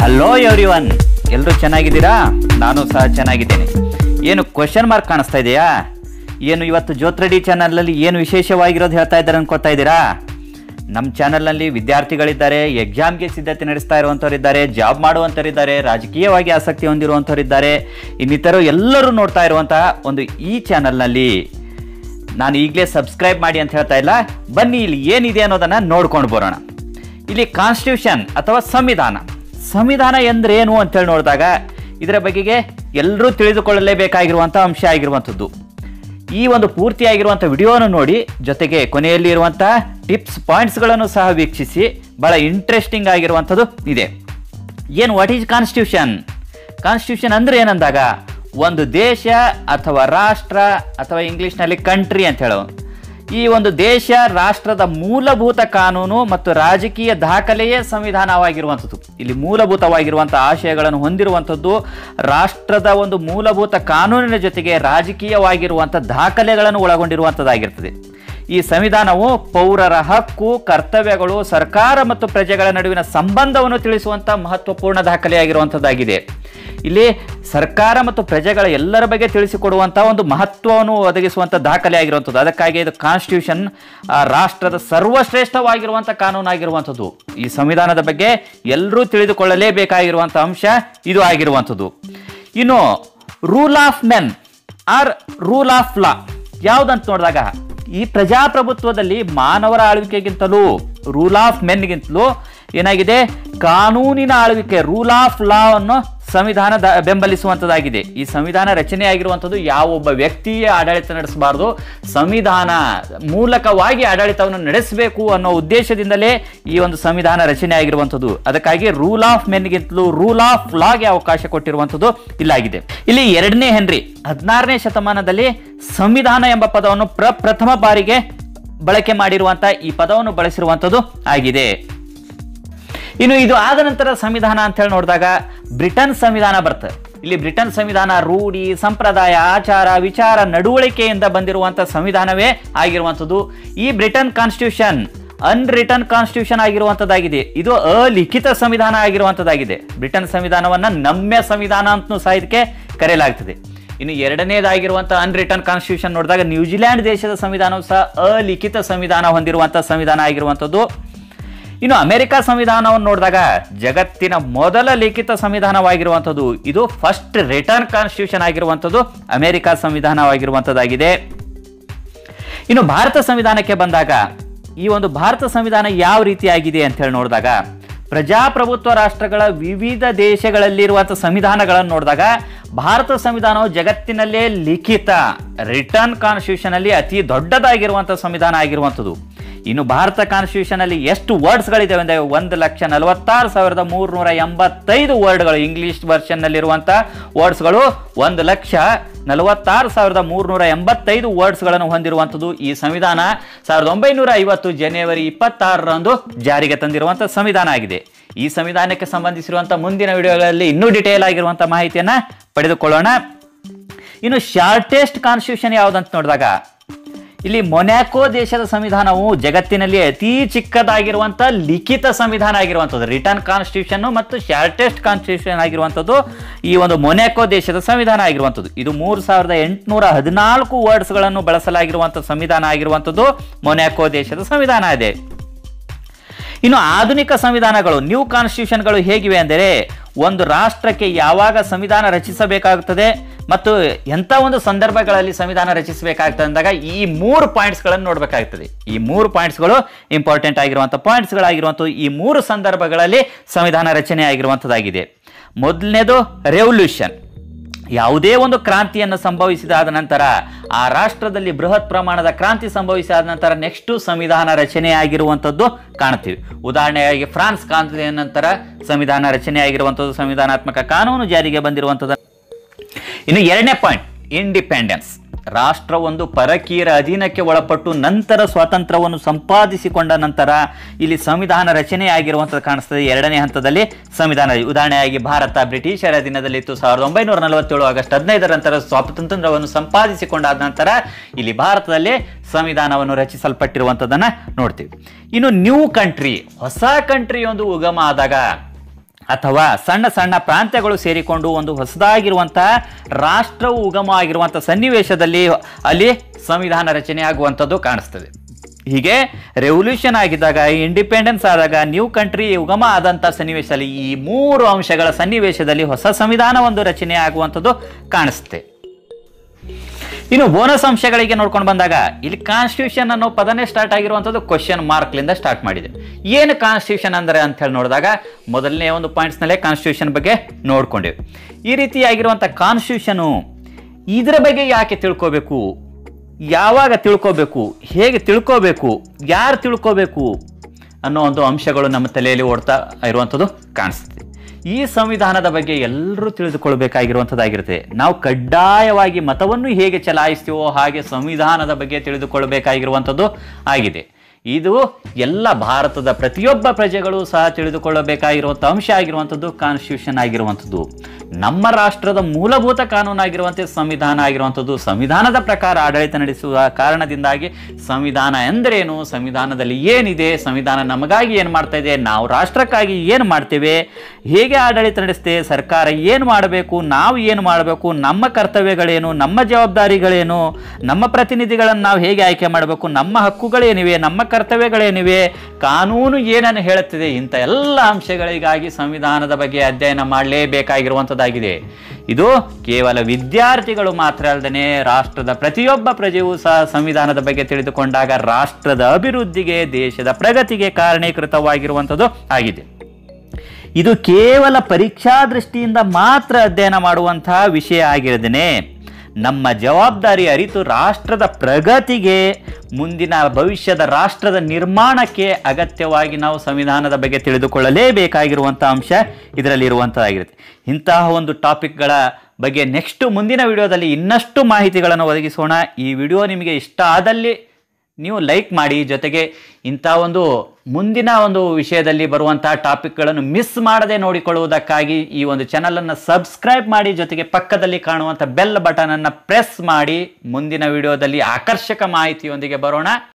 hello every one ಎಲ್ಲರೂ ಚೆನ್ನಾಗಿದ್ದೀರಾ ನಾನು ಸಹ ಚೆನ್ನಾಗಿದ್ದೇನೆ ಏನು ಕ್ವಶನ್ ಮಾರ್ಕ್ ಕಾಣಿಸ್ತಾ ಇದೆಯಾ ಏನು ಇವತ್ತು ಜ್ಯೋತ್ರಡಿ ಚಾನಲ್ನಲ್ಲಿ ಏನು ವಿಶೇಷವಾಗಿರೋದು ಹೇಳ್ತಾ ಇದ್ದಾರೆ ಅನ್ಕೋತಾ ಇದ್ದೀರಾ ನಮ್ಮ ಚಾನಲ್ನಲ್ಲಿ ವಿದ್ಯಾರ್ಥಿಗಳಿದ್ದಾರೆ ಎಕ್ಸಾಮ್ಗೆ ಸಿದ್ಧತೆ ನಡೆಸ್ತಾ ಇರುವಂಥವ್ರಿದ್ದಾರೆ ಜಾಬ್ ಮಾಡುವಂಥವ್ರಿದ್ದಾರೆ ರಾಜಕೀಯವಾಗಿ ಆಸಕ್ತಿ ಹೊಂದಿರುವಂಥವ್ರಿದ್ದಾರೆ ಇನ್ನಿತರು ಎಲ್ಲರೂ ನೋಡ್ತಾ ಇರುವಂತಹ ಒಂದು ಈ ಚಾನಲ್ನಲ್ಲಿ ನಾನು ಈಗಲೇ ಸಬ್ಸ್ಕ್ರೈಬ್ ಮಾಡಿ ಅಂತ ಹೇಳ್ತಾ ಇಲ್ಲ ಬನ್ನಿ ಇಲ್ಲಿ ಏನಿದೆ ಅನ್ನೋದನ್ನ ನೋಡ್ಕೊಂಡು ಬರೋಣ ಇಲ್ಲಿ ಕಾನ್ಸ್ಟಿಟ್ಯೂಷನ್ ಅಥವಾ ಸಂವಿಧಾನ ಸಂವಿಧಾನ ಎಂದ್ರೇನು ಅಂತೇಳಿ ನೋಡಿದಾಗ ಇದರ ಬಗೆಗೆ ಎಲ್ಲರೂ ತಿಳಿದುಕೊಳ್ಳಲೇಬೇಕಾಗಿರುವಂಥ ಅಂಶ ಆಗಿರುವಂಥದ್ದು ಈ ಒಂದು ಪೂರ್ತಿಯಾಗಿರುವಂಥ ವಿಡಿಯೋನ ನೋಡಿ ಜೊತೆಗೆ ಕೊನೆಯಲ್ಲಿ ಇರುವಂಥ ಟಿಪ್ಸ್ ಪಾಯಿಂಟ್ಸ್ಗಳನ್ನು ಸಹ ವೀಕ್ಷಿಸಿ ಬಹಳ ಇಂಟ್ರೆಸ್ಟಿಂಗ್ ಆಗಿರುವಂಥದ್ದು ಇದೆ ಏನು ವಾಟ್ ಈಸ್ ಕಾನ್ಸ್ಟಿಟ್ಯೂಷನ್ ಕಾನ್ಸ್ಟಿಟ್ಯೂಷನ್ ಅಂದ್ರೆ ಏನಂದಾಗ ಒಂದು ದೇಶ ಅಥವಾ ರಾಷ್ಟ್ರ ಅಥವಾ ಇಂಗ್ಲಿಷ್ನಲ್ಲಿ ಕಂಟ್ರಿ ಅಂತ ಹೇಳೋ ಈ ಒಂದು ದೇಶ ರಾಷ್ಟ್ರದ ಮೂಲಭೂತ ಕಾನೂನು ಮತ್ತು ರಾಜಕೀಯ ದಾಖಲೆಯೇ ಸಂವಿಧಾನವಾಗಿರುವಂಥದ್ದು ಇಲ್ಲಿ ಮೂಲಭೂತವಾಗಿರುವಂಥ ಆಶಯಗಳನ್ನು ಹೊಂದಿರುವಂಥದ್ದು ರಾಷ್ಟ್ರದ ಒಂದು ಮೂಲಭೂತ ಕಾನೂನಿನ ಜೊತೆಗೆ ರಾಜಕೀಯವಾಗಿರುವಂಥ ದಾಖಲೆಗಳನ್ನು ಒಳಗೊಂಡಿರುವಂಥದ್ದಾಗಿರ್ತದೆ ಈ ಸಂವಿಧಾನವು ಪೌರರ ಹಕ್ಕು ಕರ್ತವ್ಯಗಳು ಸರ್ಕಾರ ಮತ್ತು ಪ್ರಜೆಗಳ ನಡುವಿನ ಸಂಬಂಧವನ್ನು ತಿಳಿಸುವಂಥ ಮಹತ್ವಪೂರ್ಣ ದಾಖಲೆಯಾಗಿರುವಂಥದ್ದಾಗಿದೆ ಇಲ್ಲಿ ಸರ್ಕಾರ ಮತ್ತು ಪ್ರಜೆಗಳ ಎಲ್ಲರ ಬಗ್ಗೆ ತಿಳಿಸಿಕೊಡುವಂಥ ಒಂದು ಮಹತ್ವವನ್ನು ಒದಗಿಸುವಂಥ ದಾಖಲೆ ಆಗಿರುವಂಥದ್ದು ಅದಕ್ಕಾಗಿ ಇದು ಕಾನ್ಸ್ಟಿಟ್ಯೂಷನ್ ಆ, ರಾಷ್ಟ್ರದ ಸರ್ವಶ್ರೇಷ್ಠವಾಗಿರುವಂಥ ಕಾನೂನಾಗಿರುವಂಥದ್ದು ಈ ಸಂವಿಧಾನದ ಬಗ್ಗೆ ಎಲ್ಲರೂ ತಿಳಿದುಕೊಳ್ಳಲೇಬೇಕಾಗಿರುವಂಥ ಅಂಶ ಇದು ಆಗಿರುವಂಥದ್ದು ಇನ್ನು rule of men or rule of law ಯಾವ್ದಂತ ನೋಡಿದಾಗ ಈ ಪ್ರಜಾಪ್ರಭುತ್ವದಲ್ಲಿ ಮಾನವರ ಆಳ್ವಿಕೆಗಿಂತಲೂ ರೂಲ್ ಆಫ್ ಮೆನ್ಗಿಂತಲೂ ಏನಾಗಿದೆ ಕಾನೂನಿನ ಆಳ್ವಿಕೆ ರೂಲ್ ಆಫ್ ಲಾ ಅನ್ನು ಸಂವಿಧಾನ ದ- ಬೆಂಬಲಿಸುವಂಥದ್ದಾಗಿದೆ ಈ ಸಂವಿಧಾನ ರಚನೆ ಆಗಿರುವಂಥದ್ದು ಯಾವ ಒಬ್ಬ ವ್ಯಕ್ತಿಯ ಆಡಳಿತ ನಡೆಸಬಾರದು ಸಂವಿಧಾನ ಮೂಲಕವಾಗಿ ಆಡಳಿತವನ್ನು ನಡೆಸಬೇಕು ಅನ್ನೋ ಉದ್ದೇಶದಿಂದಲೇ ಈ ಒಂದು ಸಂವಿಧಾನ ರಚನೆ ಆಗಿರುವಂಥದ್ದು ಅದಕ್ಕಾಗಿ ರೂಲ್ ಆಫ್ ಮೆನ್ಗಿಂತಲೂ ರೂಲ್ ಆಫ್ ಲಾಗೆ ಅವಕಾಶ ಕೊಟ್ಟಿರುವಂಥದ್ದು ಇಲ್ಲಾಗಿದೆ ಇಲ್ಲಿ ಎರಡನೇ ಹೆನ್ರಿ ಹದಿನಾರನೇ ಶತಮಾನದಲ್ಲಿ ಸಂವಿಧಾನ ಎಂಬ ಪದವನ್ನು ಪ್ರಪ್ರಥಮ ಬಾರಿಗೆ ಬಳಕೆ ಮಾಡಿರುವಂತ ಈ ಪದವನ್ನು ಬಳಸಿರುವಂಥದ್ದು ಆಗಿದೆ ಇನ್ನು ಇದು ಆದ ನಂತರ ಸಂವಿಧಾನ ಅಂತ ಹೇಳಿ ನೋಡಿದಾಗ ಬ್ರಿಟನ್ ಸಂವಿಧಾನ ಬರ್ತದೆ ಇಲ್ಲಿ ಬ್ರಿಟನ್ ಸಂವಿಧಾನ ರೂಢಿ ಸಂಪ್ರದಾಯ ಆಚಾರ ವಿಚಾರ ನಡವಳಿಕೆಯಿಂದ ಬಂದಿರುವಂಥ ಸಂವಿಧಾನವೇ ಆಗಿರುವಂಥದ್ದು ಈ ಬ್ರಿಟನ್ ಕಾನ್ಸ್ಟಿಟ್ಯೂಷನ್ ಅನ್ರಿಟನ್ ಕಾನ್ಸ್ಟಿಟ್ಯೂಷನ್ ಆಗಿರುವಂಥದ್ದಾಗಿದೆ ಇದು ಅಲಿಖಿತ ಸಂವಿಧಾನ ಆಗಿರುವಂಥದ್ದಾಗಿದೆ ಬ್ರಿಟನ್ ಸಂವಿಧಾನವನ್ನ ನಮ್ಯ ಸಂವಿಧಾನ ಅಂತಲೂ ಸಹ ಇದಕ್ಕೆ ಕರೆಯಲಾಗ್ತದೆ ಇನ್ನು ಎರಡನೇದಾಗಿರುವಂಥ ಅನ್ರಿಟನ್ ಕಾನ್ಸ್ಟಿಟ್ಯೂಷನ್ ನೋಡಿದಾಗ ನ್ಯೂಜಿಲ್ಯಾಂಡ್ ದೇಶದ ಸಂವಿಧಾನವು ಸಹ ಅಲಿಖಿತ ಸಂವಿಧಾನ ಹೊಂದಿರುವಂಥ ಸಂವಿಧಾನ ಆಗಿರುವಂಥದ್ದು ಇನ್ನು ಅಮೆರಿಕ ಸಂವಿಧಾನವನ್ನು ನೋಡಿದಾಗ ಜಗತ್ತಿನ ಮೊದಲ ಲಿಖಿತ ಸಂವಿಧಾನವಾಗಿರುವಂಥದ್ದು ಇದು ಫಸ್ಟ್ ರಿಟರ್ನ್ ಕಾನ್ಸ್ಟಿಟ್ಯೂಷನ್ ಆಗಿರುವಂಥದ್ದು ಅಮೆರಿಕ ಸಂವಿಧಾನವಾಗಿರುವಂಥದ್ದಾಗಿದೆ ಇನ್ನು ಭಾರತ ಸಂವಿಧಾನಕ್ಕೆ ಬಂದಾಗ ಈ ಒಂದು ಭಾರತ ಸಂವಿಧಾನ ಯಾವ ರೀತಿಯಾಗಿದೆ ಅಂತ ಹೇಳಿ ನೋಡಿದಾಗ ಪ್ರಜಾಪ್ರಭುತ್ವ ರಾಷ್ಟ್ರಗಳ ವಿವಿಧ ದೇಶಗಳಲ್ಲಿರುವಂಥ ಸಂವಿಧಾನಗಳನ್ನು ನೋಡಿದಾಗ ಭಾರತ ಸಂವಿಧಾನವು ಜಗತ್ತಿನಲ್ಲೇ ಲಿಖಿತ ರಿಟರ್ನ್ ಕಾನ್ಸ್ಟಿಟ್ಯೂಷನ್ ಅಲ್ಲಿ ಅತಿ ದೊಡ್ಡದಾಗಿರುವಂಥ ಸಂವಿಧಾನ ಆಗಿರುವಂಥದ್ದು ಇನ್ನು ಭಾರತ ಕಾನ್ಸ್ಟಿಟ್ಯೂಷನ್ ಅಲ್ಲಿ ಎಷ್ಟು ವರ್ಡ್ಸ್ಗಳಿದ್ದಾವೆ ಅಂದರೆ ಒಂದು ಲಕ್ಷ ನಲವತ್ತಾರು ಸಾವಿರದ ಮೂರುನೂರ ಎಂಬತ್ತೈದು ವರ್ಡ್ಗಳು ಇಂಗ್ಲಿಷ್ ವರ್ಷನ್ ನಲ್ಲಿರುವಂಥ ವರ್ಡ್ಸ್ಗಳು ಒಂದು ಲಕ್ಷ ನಲವತ್ತಾರು ಸಾವಿರದ ಮೂರುನೂರ ಎಂಬತ್ತೈದು ವರ್ಡ್ಸ್ಗಳನ್ನು ಹೊಂದಿರುವಂಥದ್ದು ಈ ಸಂವಿಧಾನ ಸಾವಿರದ ಒಂಬೈನೂರ ಐವತ್ತು ಜನವರಿ ಇಪ್ಪತ್ತಾರರಂದು ಜಾರಿಗೆ ತಂದಿರುವಂಥ ಸಂವಿಧಾನ ಆಗಿದೆ ಈ ಸಂವಿಧಾನಕ್ಕೆ ಸಂಬಂಧಿಸಿರುವಂಥ ಮುಂದಿನ ವಿಡಿಯೋಗಳಲ್ಲಿ ಇನ್ನೂ ಡಿಟೇಲ್ ಆಗಿರುವಂಥ ಮಾಹಿತಿಯನ್ನು ಪಡೆದುಕೊಳ್ಳೋಣ ಇನ್ನು ಶಾರ್ಟೆಸ್ಟ್ ಕಾನ್ಸ್ಟಿಟ್ಯೂಷನ್ ಯಾವುದಂತ ನೋಡಿದಾಗ ಇಲ್ಲಿ ಮೊನ್ಯಾಕೋ ದೇಶದ ಸಂವಿಧಾನವು ಜಗತ್ತಿನಲ್ಲಿ ಅತಿ ಚಿಕ್ಕದಾಗಿರುವಂಥ ಲಿಖಿತ ಸಂವಿಧಾನ ಆಗಿರುವಂಥದ್ದು ರಿಟರ್ನ್ ಕಾನ್ಸ್ಟಿಟ್ಯೂಷನ್ ಮತ್ತು ಶಾರ್ಟೆಸ್ಟ್ ಕಾನ್ಸ್ಟಿಟ್ಯೂಷನ್ ಆಗಿರುವಂಥದ್ದು ಈ ಒಂದು ಮೊನ್ಯಾಕೋ ದೇಶದ ಸಂವಿಧಾನ ಆಗಿರುವಂಥದ್ದು ಇದು ಮೂರು ಸಾವಿರದ ಎಂಟುನೂರ ಹದಿನಾಲ್ಕು ವರ್ಡ್ಸ್ಗಳನ್ನು ಬಳಸಲಾಗಿರುವಂಥ ಸಂವಿಧಾನ ಆಗಿರುವಂಥದ್ದು ಮೊನ್ಯಾಕೋ ದೇಶದ ಸಂವಿಧಾನ ಇದೆ ಇನ್ನು ಆಧುನಿಕ ಸಂವಿಧಾನಗಳು ನ್ಯೂ ಕಾನ್ಸ್ಟಿಟ್ಯೂಷನ್ಗಳು ಹೇಗಿವೆ ಅಂದರೆ ಒಂದು ರಾಷ್ಟ್ರಕ್ಕೆ ಯಾವಾಗ ಸಂವಿಧಾನ ರಚಿಸಬೇಕಾಗುತ್ತದೆ ಮತ್ತು ಎಂಥ ಒಂದು ಸಂದರ್ಭಗಳಲ್ಲಿ ಸಂವಿಧಾನ ರಚಿಸಬೇಕಾಗ್ತದೆ ಅಂದಾಗ ಈ ಮೂರು ಪಾಯಿಂಟ್ಸ್ಗಳನ್ನು ನೋಡಬೇಕಾಗ್ತದೆ ಈ ಮೂರು ಪಾಯಿಂಟ್ಸ್ಗಳು ಇಂಪಾರ್ಟೆಂಟ್ ಆಗಿರುವಂಥ ಪಾಯಿಂಟ್ಸ್ಗಳಾಗಿರುವಂಥ ಈ ಮೂರು ಸಂದರ್ಭಗಳಲ್ಲಿ ಸಂವಿಧಾನ ರಚನೆ ಆಗಿರುವಂಥದ್ದಾಗಿದೆ ಮೊದಲನೇದು ರೆವಲ್ಯೂಷನ್ ಯಾವುದೇ ಒಂದು ಕ್ರಾಂತಿಯನ್ನು ಸಂಭವಿಸಿದಾದ ನಂತರ ಆ ರಾಷ್ಟ್ರದಲ್ಲಿ ಬೃಹತ್ ಪ್ರಮಾಣದ ಕ್ರಾಂತಿ ಸಂಭವಿಸಿದ ನಂತರ ನೆಕ್ಸ್ಟ್ ಸಂವಿಧಾನ ರಚನೆ ಆಗಿರುವಂಥದ್ದು ಕಾಣ್ತೀವಿ ಉದಾಹರಣೆಯಾಗಿ ಫ್ರಾನ್ಸ್ ಕ್ರಾಂತಿಯ ನಂತರ ಸಂವಿಧಾನ ರಚನೆ ಆಗಿರುವಂಥದ್ದು ಸಂವಿಧಾನಾತ್ಮಕ ಕಾನೂನು ಜಾರಿಗೆ ಬಂದಿರುವಂಥದ್ದು ಇನ್ನು ಎರಡನೇ ಪಾಯಿಂಟ್ ಇಂಡಿಪೆಂಡೆನ್ಸ್ ರಾಷ್ಟ್ರ ಒಂದು ಪರಕೀಯರ ಅಧೀನಕ್ಕೆ ಒಳಪಟ್ಟು ನಂತರ ಸ್ವಾತಂತ್ರ್ಯವನ್ನು ಸಂಪಾದಿಸಿಕೊಂಡ ನಂತರ ಇಲ್ಲಿ ಸಂವಿಧಾನ ರಚನೆ ಆಗಿರುವಂಥದ್ದು ಕಾಣಿಸ್ತದೆ ಎರಡನೇ ಹಂತದಲ್ಲಿ ಸಂವಿಧಾನ ಉದಾಹರಣೆಯಾಗಿ ಭಾರತ ಬ್ರಿಟಿಷರ ಅಧೀನದಲ್ಲಿತ್ತು ಸಾವಿರದ ಒಂಬೈನೂರ ನಲವತ್ತೇಳು ಆಗಸ್ಟ್ ಹದಿನೈದರ ನಂತರ ಸ್ವಾತಂತ್ರ್ಯವನ್ನು ಸಂಪಾದಿಸಿಕೊಂಡಾದ ನಂತರ ಇಲ್ಲಿ ಭಾರತದಲ್ಲಿ ಸಂವಿಧಾನವನ್ನು ರಚಿಸಲ್ಪಟ್ಟಿರುವಂಥದ್ದನ್ನು ನೋಡ್ತೀವಿ ಇನ್ನು ನ್ಯೂ ಕಂಟ್ರಿ ಹೊಸ ಕಂಟ್ರಿ ಒಂದು ಉಗಮ ಆದಾಗ ಅಥವಾ ಸಣ್ಣ ಸಣ್ಣ ಪ್ರಾಂತ್ಯಗಳು ಸೇರಿಕೊಂಡು ಒಂದು ಹೊಸದಾಗಿರುವಂತಹ ರಾಷ್ಟ್ರವು ಉಗಮ ಆಗಿರುವಂಥ ಸನ್ನಿವೇಶದಲ್ಲಿ ಅಲ್ಲಿ ಸಂವಿಧಾನ ರಚನೆ ಆಗುವಂಥದ್ದು ಕಾಣಿಸ್ತದೆ ಹೀಗೆ ರೆವಲ್ಯೂಷನ್ ಆಗಿದ್ದಾಗ ಇಂಡಿಪೆಂಡೆನ್ಸ್ ಆದಾಗ ನ್ಯೂ ಕಂಟ್ರಿ ಉಗಮ ಆದಂಥ ಸನ್ನಿವೇಶದಲ್ಲಿ ಈ ಮೂರು ಅಂಶಗಳ ಸನ್ನಿವೇಶದಲ್ಲಿ ಹೊಸ ಸಂವಿಧಾನ ಒಂದು ರಚನೆ ಆಗುವಂಥದ್ದು ಕಾಣಿಸುತ್ತೆ ಇನ್ನು ಬೋನಸ್ ಅಂಶಗಳಿಗೆ ನೋಡ್ಕೊಂಡು ಬಂದಾಗ ಇಲ್ಲಿ ಕಾನ್ಸ್ಟಿಟ್ಯೂಷನ್ ಅನ್ನೋ ಪದನೇ ಸ್ಟಾರ್ಟ್ ಆಗಿರುವಂಥದ್ದು ಕ್ವಶನ್ ಮಾರ್ಕ್ಲಿಂದ ಸ್ಟಾರ್ಟ್ ಮಾಡಿದೆ ಏನು ಕಾನ್ಸ್ಟಿಟ್ಯೂಷನ್ ಅಂದರೆ ಅಂತ ಹೇಳಿ ನೋಡಿದಾಗ ಮೊದಲನೇ ಒಂದು ಪಾಯಿಂಟ್ಸ್ನಲ್ಲೇ ಕಾನ್ಸ್ಟಿಟ್ಯೂಷನ್ ಬಗ್ಗೆ ನೋಡ್ಕೊಂಡೇವೆ ಈ ರೀತಿಯಾಗಿರುವಂಥ ಕಾನ್ಸ್ಟಿಟ್ಯೂಷನು ಇದರ ಬಗ್ಗೆ ಯಾಕೆ ತಿಳ್ಕೋಬೇಕು ಯಾವಾಗ ತಿಳ್ಕೋಬೇಕು ಹೇಗೆ ತಿಳ್ಕೋಬೇಕು ಯಾರು ತಿಳ್ಕೋಬೇಕು ಅನ್ನೋ ಒಂದು ಅಂಶಗಳು ನಮ್ಮ ತಲೆಯಲ್ಲಿ ಓಡ್ತಾ ಇರುವಂಥದ್ದು ಕಾಣಿಸ್ತದೆ ಈ ಸಂವಿಧಾನದ ಬಗ್ಗೆ ಎಲ್ಲರೂ ತಿಳಿದುಕೊಳ್ಬೇಕಾಗಿರುವಂಥದ್ದಾಗಿರುತ್ತೆ ನಾವು ಕಡ್ಡಾಯವಾಗಿ ಮತವನ್ನು ಹೇಗೆ ಚಲಾಯಿಸ್ತೀವೋ ಹಾಗೆ ಸಂವಿಧಾನದ ಬಗ್ಗೆ ತಿಳಿದುಕೊಳ್ಳಬೇಕಾಗಿರುವಂಥದ್ದು ಆಗಿದೆ ಇದು ಎಲ್ಲ ಭಾರತದ ಪ್ರತಿಯೊಬ್ಬ ಪ್ರಜೆಗಳು ಸಹ ತಿಳಿದುಕೊಳ್ಳಬೇಕಾಗಿರುವಂಥ ಅಂಶ ಆಗಿರುವಂಥದ್ದು ಕಾನ್ಸ್ಟಿಟ್ಯೂಷನ್ ಆಗಿರುವಂಥದ್ದು ನಮ್ಮ ರಾಷ್ಟ್ರದ ಮೂಲಭೂತ ಕಾನೂನಾಗಿರುವಂತೆ ಸಂವಿಧಾನ ಆಗಿರುವಂಥದ್ದು ಸಂವಿಧಾನದ ಪ್ರಕಾರ ಆಡಳಿತ ನಡೆಸುವ ಕಾರಣದಿಂದಾಗಿ ಸಂವಿಧಾನ ಎಂದರೇನು ಸಂವಿಧಾನದಲ್ಲಿ ಏನಿದೆ ಸಂವಿಧಾನ ನಮಗಾಗಿ ಏನು ಮಾಡ್ತಾ ಇದೆ ನಾವು ರಾಷ್ಟ್ರಕ್ಕಾಗಿ ಏನು ಮಾಡ್ತೇವೆ ಹೇಗೆ ಆಡಳಿತ ನಡೆಸ್ತೇವೆ ಸರ್ಕಾರ ಏನು ಮಾಡಬೇಕು ನಾವು ಏನು ಮಾಡಬೇಕು ನಮ್ಮ ಕರ್ತವ್ಯಗಳೇನು ನಮ್ಮ ಜವಾಬ್ದಾರಿಗಳೇನು ನಮ್ಮ ಪ್ರತಿನಿಧಿಗಳನ್ನು ನಾವು ಹೇಗೆ ಆಯ್ಕೆ ಮಾಡಬೇಕು ನಮ್ಮ ಹಕ್ಕುಗಳೇನಿವೆ ನಮ್ಮ ಕರ್ತವ್ಯಗಳೇನಿವೆ ಕಾನೂನು ಏನನ್ನು ಹೇಳುತ್ತಿದೆ ಇಂಥ ಎಲ್ಲ ಅಂಶಗಳಿಗಾಗಿ ಸಂವಿಧಾನದ ಬಗ್ಗೆ ಅಧ್ಯಯನ ಮಾಡಲೇಬೇಕಾಗಿರುವಂಥದ್ದಾಗಿದೆ ಇದು ಕೇವಲ ವಿದ್ಯಾರ್ಥಿಗಳು ಮಾತ್ರ ಅಲ್ಲದೆ ರಾಷ್ಟ್ರದ ಪ್ರತಿಯೊಬ್ಬ ಪ್ರಜೆಯೂ ಸಹ ಸಂವಿಧಾನದ ಬಗ್ಗೆ ತಿಳಿದುಕೊಂಡಾಗ ರಾಷ್ಟ್ರದ ಅಭಿವೃದ್ಧಿಗೆ ದೇಶದ ಪ್ರಗತಿಗೆ ಕಾರಣೀಕೃತವಾಗಿರುವಂಥದ್ದು ಆಗಿದೆ ಇದು ಕೇವಲ ಪರೀಕ್ಷಾ ದೃಷ್ಟಿಯಿಂದ ಮಾತ್ರ ಅಧ್ಯಯನ ಮಾಡುವಂತಹ ವಿಷಯ ಆಗಿರದೇನೆ ನಮ್ಮ ಜವಾಬ್ದಾರಿ ಅರಿತು ರಾಷ್ಟ್ರದ ಪ್ರಗತಿಗೆ ಮುಂದಿನ ಭವಿಷ್ಯದ ರಾಷ್ಟ್ರದ ನಿರ್ಮಾಣಕ್ಕೆ ಅಗತ್ಯವಾಗಿ ನಾವು ಸಂವಿಧಾನದ ಬಗ್ಗೆ ತಿಳಿದುಕೊಳ್ಳಲೇಬೇಕಾಗಿರುವಂಥ ಅಂಶ ಇದರಲ್ಲಿ ಇರುವಂಥದ್ದಾಗಿರುತ್ತೆ ಇಂತಹ ಒಂದು ಟಾಪಿಕ್ಗಳ ಬಗ್ಗೆ ನೆಕ್ಸ್ಟ್ ಮುಂದಿನ ವಿಡಿಯೋದಲ್ಲಿ ಇನ್ನಷ್ಟು ಮಾಹಿತಿಗಳನ್ನು ಒದಗಿಸೋಣ ಈ ವಿಡಿಯೋ ನಿಮಗೆ ಇಷ್ಟ ಆದಲ್ಲಿ ನೀವು ಲೈಕ್ ಮಾಡಿ ಜೊತೆಗೆ ಇಂಥ ಒಂದು ಮುಂದಿನ ಒಂದು ವಿಷಯದಲ್ಲಿ ಬರುವಂತಹ ಟಾಪಿಕ್ಗಳನ್ನು ಮಿಸ್ ಮಾಡದೆ ನೋಡಿಕೊಳ್ಳುವುದಕ್ಕಾಗಿ ಈ ಒಂದು ಚಾನಲನ್ನು ಸಬ್ಸ್ಕ್ರೈಬ್ ಮಾಡಿ ಜೊತೆಗೆ ಪಕ್ಕದಲ್ಲಿ ಕಾಣುವಂಥ ಬೆಲ್ ಬಟನನ್ನು ಪ್ರೆಸ್ ಮಾಡಿ ಮುಂದಿನ ವಿಡಿಯೋದಲ್ಲಿ ಆಕರ್ಷಕ ಮಾಹಿತಿಯೊಂದಿಗೆ ಬರೋಣ